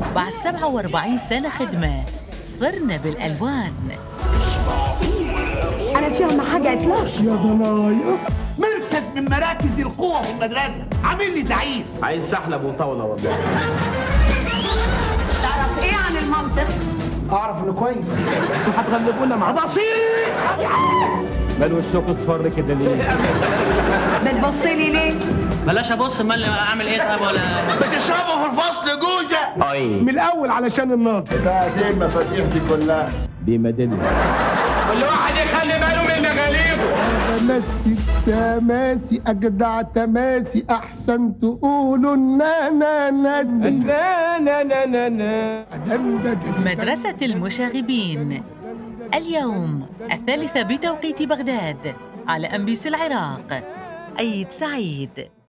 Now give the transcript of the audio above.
بعد 47 سنة خدمة صرنا بالألوان انا مش فاهمه حاجه اطلاق يا ضنايا مركز من مراكز القوة في المدرسة عامل لي زعيم عايز سحلب وطاوله والله تعرف ايه عن المنطق اعرف انه كويس هتغلبونا مع بعض بسيط مال وشك اصفر كده ليه؟ بتبص لي ليه بلاش ابص امال اعمل ايه طب ولا بتشربوا في الفصل جوزة اي من الاول علشان الناصر بقى دي المفاتيح دي كلها دي ميداليه كل واحد يخلي باله من مغاليبه تماسي تماسي اجدع تماسي احسن تقولوا انا ناسي نا نا نا نا نا مدرسة المشاغبين اليوم الثالثة بتوقيت بغداد على أنبيس العراق أيد سعيد